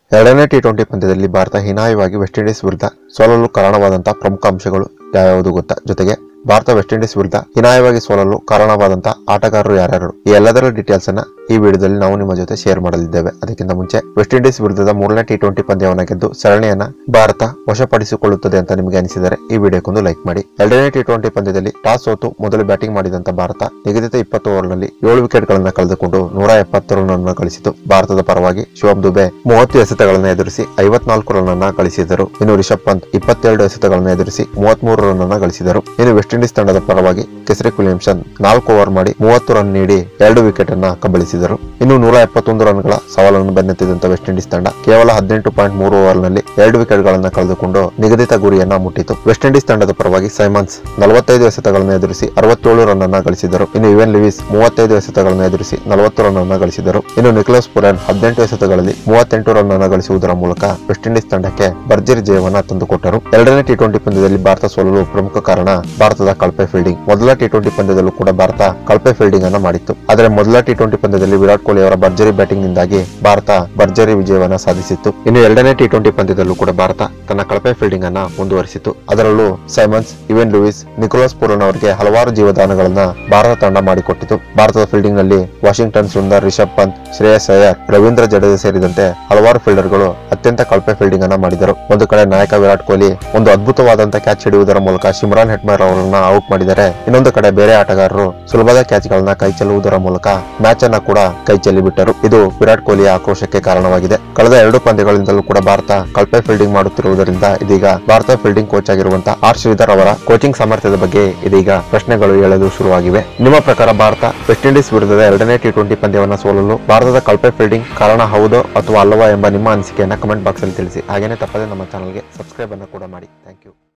ಎರಡನೇ T twenty ಪಂದ್ಯದಲ್ಲಿ Bharat ಹೀನಾಯವಾಗಿ West Indies ವಿರುದ್ಧ ಸೋಲಲು ಕಾರಣವಾದಂತಹ ಪ್ರಮುಖ ಅಂಶಗಳು ಯಾವ್ಯಾವುದು ಗೊತ್ತಾ ಜೊತೆಗೆ ಭಾರತ ವೆಸ್ಟ್ ಇಂಡೀಸ್ ವಿರುದ್ಧ ಹೀನಾಯವಾಗಿ ಸೋಲಲು ಕಾರಣವಾದಂತಹ ಆಟಗಾರರು ಯಾರ್ಯಾರು ಈ ಎಲ್ಲದರ ಡೀಟೇಲ್ಸ್ ಅನ್ನ ಈ ವಿಡಿಯೋದಲ್ಲಿ ನಾವು ನಿಮ್ಮ ಜೊತೆ ಶೇರ್ ಮಾಡಲಿದ್ದೇವೆ ಅದಕ್ಕಿಂತ ಮುಂಚೆ ವೆಸ್ಟ್ ಇಂಡೀಸ್ ವಿರುದ್ಧದ ಮೂರನೇ ಟಿ ಟ್ವೆಂಟಿ ಪಂದ್ಯವನ್ನ ಗೆದ್ದು ಸರಣಿಯನ್ನ ಭಾರತ ವಶಪಡಿಸಿಕೊಳ್ಳುತ್ತದೆ ಅಂತ ನಿಮಗೆ ಅನಿಸಿದರೆ ಈ ವಿಡಿಯೋಕ್ಕೊಂದು ಲೈಕ್ ಮಾಡಿ ಎರಡನೇ ಟಿ ಟ್ವೆಂಟಿ ಪಂದ್ಯದಲ್ಲಿ ಟಾಸ್ ಸೋತು ಮೊದಲು ಬ್ಯಾಟಿಂಗ್ ಮಾಡಿದಂತ ಭಾರತ ನಿಗದಿತ ಇಪ್ಪತ್ತು ಓವರ್ನಲ್ಲಿ ಏಳು ವಿಕೆಟ್ ಗಳನ್ನ ಕಳೆದುಕೊಂಡು ನೂರ ಎಪ್ಪತ್ತು ರನ್ ಅನ್ನು ಗಳಿಸಿತು ಭಾರತದ ಪರವಾಗಿ ಶಿವಮ್ ದುಬೆ ಮೂವತ್ತು ಎಸೆತಗಳನ್ನು ಎದುರಿಸಿ ಐವತ್ನಾಲ್ಕು ರನ್ ಅನ್ನ ಗಳಿಸಿದರು ಇನ್ನು ರಿಷಬ್ ಪಂತ್ ಇಪ್ಪತ್ತೆರಡು ಎಸೆತಗಳನ್ನು ಎದುರಿಸಿ ಮೂವತ್ಮೂರು ರನ್ ಅನ್ನ ಗಳಿಸಿದರು ಇನ್ನು ವೆಸ್ಟ್ ಇಂಡೀಸ್ ತಂಡದ ಪರವಾಗಿ ಕೆಸರಿ ವಿಲಿಯಮ್ಸನ್ ನಾಲ್ಕು ಓವರ್ ಮಾಡಿ ಮೂವತ್ತು ರನ್ ನೀಡಿ ಎರಡು ವಿಕೆಟ್ ಅನ್ನ ಕಬಳಿಸಿದರು ಇನ್ನು ನೂರ ಎಪ್ಪತ್ತೊಂದು ರನ್ಗಳ ಸವಾಲನ್ನು ಬೆನ್ನತ್ತಿದಂತ ವೆಸ್ಟ್ ಇಂಡೀಸ್ ತಂಡ ಕೇವಲ ಹದಿನೆಂಟು ಪಾಯಿಂಟ್ ಮೂರು ಓವರ್ ನಲ್ಲಿ ಎರಡು ವಿಕೆಟ್ ಗಳನ್ನ ಕಳೆದುಕೊಂಡು ನಿಗದಿತ ಗುರಿಯನ್ನ ಮುಟ್ಟಿತು ವೆಸ್ಟ್ ಇಂಡೀಸ್ ತಂಡದ ಪರವಾಗಿ ಸೈಮನ್ಸ್ ನಲವತ್ತೈದು ಎಸೆತಗಳನ್ನು ಎದುರಿಸಿ ಅರವತ್ತೇಳು ರನ್ ಅನ್ನ ಗಳಿಸಿದರು ಇನ್ನು ಇವೆನ್ ಲಿವಿಸ್ ಮೂವತ್ತೈದು ಎಸೆತಗಳನ್ನು ಎದುರಿಸಿ ನಲವತ್ತು ರನ್ ಅನ್ನ ಗಳಿಸಿದರು ಇನ್ನು ನಿಕೋಲಸ್ ಪುರನ್ ಹದಿನೆಂಟು ಎಸೆತಗಳಲ್ಲಿ ಮೂವತ್ತೆಂಟು ರನ್ ಅನ್ನ ಗಳಿಸುವುದರ ಮೂಲಕ ವೆಸ್ಟ್ ಇಂಡೀಸ್ ತಂಡಕ್ಕೆ ಭರ್ಜರಿ ಜಯವನ್ನ ತಂದುಕೊಟ್ಟರು ಎರಡನೇ ಟಿ ಟ್ವೆಂಟಿ ಪಂದ್ಯದಲ್ಲಿ ಭಾರತ ಸೋಲಲು ಪ್ರಮುಖ ಕಾರಣ ಭಾರತದ ಕಳಪೆ ಫೀಲ್ಡಿಂಗ್ ಮೊದಲ ಟಿ ಟ್ವೆಂಟಿ ಪಂದ್ಯದಲ್ಲೂ ಕೂಡ ಭಾರತ ಕಳಪೆ ಫೀಲ್ಡಿಂಗ್ ಅನ್ನ ಮಾಡಿತ್ತು ಆದರೆ ಮೊದಲ ಟಿ ಟ್ವೆಂಟಿ ಪಂದ್ಯದಲ್ಲಿ ವಿರಾಟ್ ಕೊಹ್ಲಿ ಅವರ ಭರ್ಜರಿ ಬ್ಯಾಟಿಂಗ್ ನಿಂದಾಗಿ ಭಾರತ ಭರ್ಜರಿ ವಿಜಯವನ್ನ ಸಾಧಿಸಿತ್ತು ಇನ್ನು ಎರಡನೇ ಟಿ ಟ್ವೆಂಟಿ ಪಂದ್ಯದಲ್ಲೂ ಕೂಡ ಭಾರತ ತನ್ನ ಕಳಪೆ ಫೀಲ್ಡಿಂಗ್ ಅನ್ನ ಮುಂದುವರಿಸಿತು ಅದರಲ್ಲೂ Simmons Evin Lewis Nicholas Pooran ಅವರಿಗೆ ಹಲವಾರು ಜೀವದಾನಗಳನ್ನ ಭಾರತ ತಂಡ ಮಾಡಿಕೊಟ್ಟಿತು ಭಾರತದ ಫೀಲ್ಡಿಂಗ್ ನಲ್ಲಿ ವಾಷಿಂಗ್ಟನ್ ಸುಂದರ್ ರಿಷಬ್ ಪಂತ್ ಶ್ರೇಯಸ್ ಅಯ್ಯರ್ ರವೀಂದ್ರ ಜಡೇಜಾ ಸೇರಿದಂತೆ ಹಲವಾರು ಫೀಲ್ಡರ್ಗಳು ಅತ್ಯಂತ ಕಳಪೆ ಫೀಲ್ಡಿಂಗ್ ಅನ್ನ ಮಾಡಿದರು ಒಂದು ಕಡೆ ನಾಯಕ ವಿರಾಟ್ ಕೊಹ್ಲಿ ಒಂದು ಅದ್ಭುತವಾದಂತಹ ಕ್ಯಾಚ್ ಹಿಡಿಯುವುದರ ಮೂಲಕ ಶಿಮ್ರಾನ್ ಹೆಟ್ಮರ್ ಅವರನ್ನ ಔಟ್ ಮಾಡಿದರೆ ಇನ್ನೊಂದು ಕಡೆ ಬೇರೆ ಆಟಗಾರರು ಸುಲಭದ ಕ್ಯಾಚ್ ಗಳನ್ನ ಕೈ ಚೆಲ್ಲುವುದರ ಮೂಲಕ ಮ್ಯಾಚ್ ಅನ್ನ ಕೂಡ ಕೈ ಚೆಲ್ಲಿ ಬಿಟ್ಟರು ಇದು ವಿರಾಟ್ ಕೊಹ್ಲಿಯ ಆಕ್ರೋಶಕ್ಕೆ ಕಾರಣವಾಗಿದೆ ಕಳೆದ ಎರಡು ಪಂದ್ಯಗಳಿಂದಲೂ ಕೂಡ ಭಾರತ ಕಳಪೆ ಫೀಲ್ಡಿಂಗ್ ಮಾಡುತ್ತಿರುವುದರಿಂದ ಇದೀಗ ಭಾರತ ಫೀಲ್ಡಿಂಗ್ ಕೋಚ್ ಆಗಿರುವಂತಹ ಆರ್ ಶ್ರೀಧರ್ ಅವರ ಕೋಚಿಂಗ್ ಸಾಮರ್ಥ್ಯದ ಬಗ್ಗೆ ಇದೀಗ ಪ್ರಶ್ನೆಗಳು ಏಳಲು ಶುರುವಾಗಿವೆ ನಿಮ್ಮ ಪ್ರಕಾರ ಭಾರತ ವೆಸ್ಟ್ ಇಂಡೀಸ್ ವಿರುದ್ಧದ ಎರಡನೇ ಟಿ ಟ್ವೆಂಟಿ ಪಂದ್ಯವನ್ನು ಸೋಲಲು ಭಾರತದ ಕಳಪೆ ಫೀಲ್ಡಿಂಗ್ ಕಾರಣ ಹೌದೋ ಅಥವಾ ಅಲ್ಲವಾ ಎಂಬ ನಿಮ್ಮ ಅನಿಸಿಕೆಯನ್ನ ಕಮೆಂಟ್ ಬಾಕ್ಸ್ ಅಲ್ಲಿ ತಿಳಿಸಿ ಹಾಗೇನೆ ತಪ್ಪದೆ ನಮ್ಮ ಚಾನಲ್ಗೆ ಸಬ್ಸ್ಕ್ರೈಬ್ ಅನ್ನು ಕೂಡ ಮಾಡಿ ಥ್ಯಾಂಕ್ ಯು